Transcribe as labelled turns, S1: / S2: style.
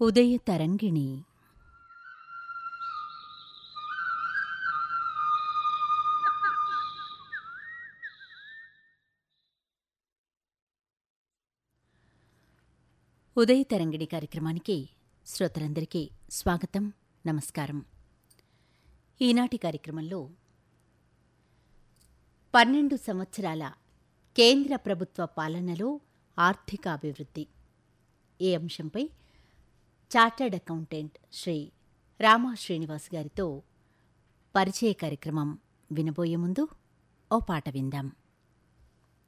S1: ఉదయ తరంగిణి ఉదయ తరంగిణి కార్యక్రమానికి శ్రోతలందరికీ స్వాగతం నమస్కారం ఈనాటి కార్యక్రమంలో పన్నెండు సంవత్సరాల కేంద్ర ప్రభుత్వ పాలనలో ఆర్థిక అభివృద్ధి ఈ అంశంపై చార్టర్డ్ అకౌంటెంట్ శ్రీ రామా శ్రీనివాస్ గారితో పరిచయ కార్యక్రమం వినబోయే ముందు ఓ పాట విందాం